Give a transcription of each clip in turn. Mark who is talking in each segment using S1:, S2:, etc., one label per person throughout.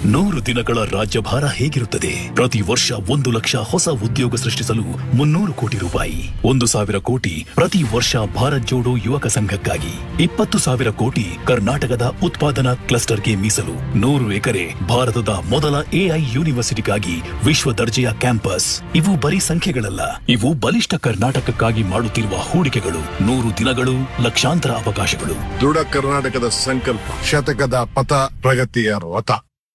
S1: ನೂರು ದಿನಗಳ ರಾಜ್ಯಭಾರ ಹೇಗಿರುತ್ತದೆ ಪ್ರತಿ ವರ್ಷ ಒಂದು ಲಕ್ಷ ಹೊಸ ಉದ್ಯೋಗ ಸೃಷ್ಟಿಸಲು ಮುನ್ನೂರು ಕೋಟಿ ರೂಪಾಯಿ ಒಂದು ಸಾವಿರ ಕೋಟಿ ಪ್ರತಿ ವರ್ಷ ಭಾರತ್ ಜೋಡೋ ಯುವಕ ಸಂಘಕ್ಕಾಗಿ ಇಪ್ಪತ್ತು ಸಾವಿರ ಕೋಟಿ ಕರ್ನಾಟಕದ ಉತ್ಪಾದನಾ ಕ್ಲಸ್ಟರ್ಗೆ ಮೀಸಲು ನೂರು ಎಕರೆ ಭಾರತದ ಮೊದಲ ಎಐ ಯೂನಿವರ್ಸಿಟಿಗಾಗಿ ವಿಶ್ವ ದರ್ಜೆಯ ಕ್ಯಾಂಪಸ್ ಇವು ಬರೀ ಸಂಖ್ಯೆಗಳಲ್ಲ ಇವು ಬಲಿಷ್ಠ ಕರ್ನಾಟಕಕ್ಕಾಗಿ ಮಾಡುತ್ತಿರುವ ಹೂಡಿಕೆಗಳು ನೂರು ದಿನಗಳು ಲಕ್ಷಾಂತರ ಅವಕಾಶಗಳು
S2: ದೃಢ ಕರ್ನಾಟಕದ ಸಂಕಲ್ಪ ಶತಕದ ಪಥ ಪ್ರಗತಿಯ ರಥ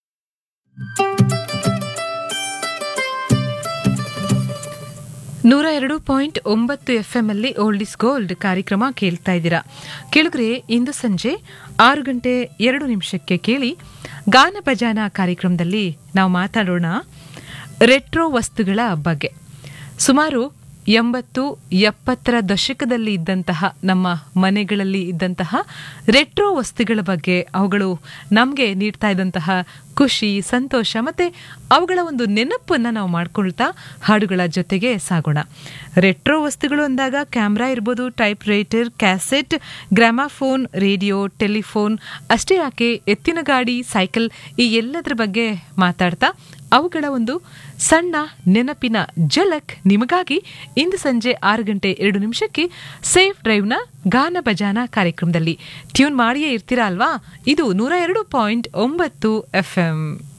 S3: ನೂರ ಎರಡು ಪಾಯಿಂಟ್ ಒಂಬತ್ತು ಎಫ್ಎಂ ಅಲ್ಲಿ ಓಲ್ಡ್ ಇಸ್ ಗೋಲ್ಡ್ ಕಾರ್ಯಕ್ರಮ ಕೇಳ್ತಾ ಇದ್ದೀರಾ ಕೇಳಿದ್ರೆ ಇಂದು ಸಂಜೆ ಆರು ಗಂಟೆ ಎರಡು ನಿಮಿಷಕ್ಕೆ ಕೇಳಿ ಗಾನ ಭಜಾನ ಕಾರ್ಯಕ್ರಮದಲ್ಲಿ ನಾವು ಮಾತಾಡೋಣ ರೆಟ್ರೋ ವಸ್ತುಗಳ ಬಗ್ಗೆ ಸುಮಾರು ಎಂಬತ್ತು ಎಪ್ಪತ್ತರ ದಶಕದಲ್ಲಿ ಇದ್ದಂತಹ ನಮ್ಮ ಮನೆಗಳಲ್ಲಿ ಇದ್ದಂತಹ ರೆಟ್ರೋ ವಸ್ತುಗಳ ಬಗ್ಗೆ ಅವುಗಳು ನಮಗೆ ನೀಡ್ತಾ ಇದ್ದಂತಹ ಖುಷಿ ಸಂತೋಷ ಮತ್ತೆ ಅವುಗಳ ಒಂದು ನೆನಪನ್ನು ನಾವು ಮಾಡ್ಕೊಳ್ತಾ ಹಾಡುಗಳ ಜೊತೆಗೆ ಸಾಗೋಣ ರೆಟ್ರೋ ವಸ್ತುಗಳು ಅಂದಾಗ ಕ್ಯಾಮ್ರಾ ಇರ್ಬೋದು typewriter cassette gramophone radio telephone ಅಷ್ಟೇ ಯಾಕೆ ಎತ್ತಿನ ಗಾಡಿ ಸೈಕಲ್ ಈ ಎಲ್ಲದರ ಬಗ್ಗೆ ಮಾತಾಡ್ತಾ ಅವುಗಳ ಒಂದು ಸಣ್ಣ ನೆನಪಿನ ಜಲಕ್ ನಿಮಗಾಗಿ ಇಂದು ಸಂಜೆ ಆರು ಗಂಟೆ ಎರಡು ನಿಮಿಷಕ್ಕೆ ಸೇಫ್ ಡ್ರೈವ್ನ ಗಾನ ಭಜಾನ ಕಾರ್ಯಕ್ರಮದಲ್ಲಿ ಟ್ಯೂನ್ ಮಾಡಿಯೇ ಇರ್ತೀರಾ ಅಲ್ವಾ ಇದು ನೂರ ಎರಡು ಪಾಯಿಂಟ್ ಒಂಬತ್ತು ಎಫ್ಎಂ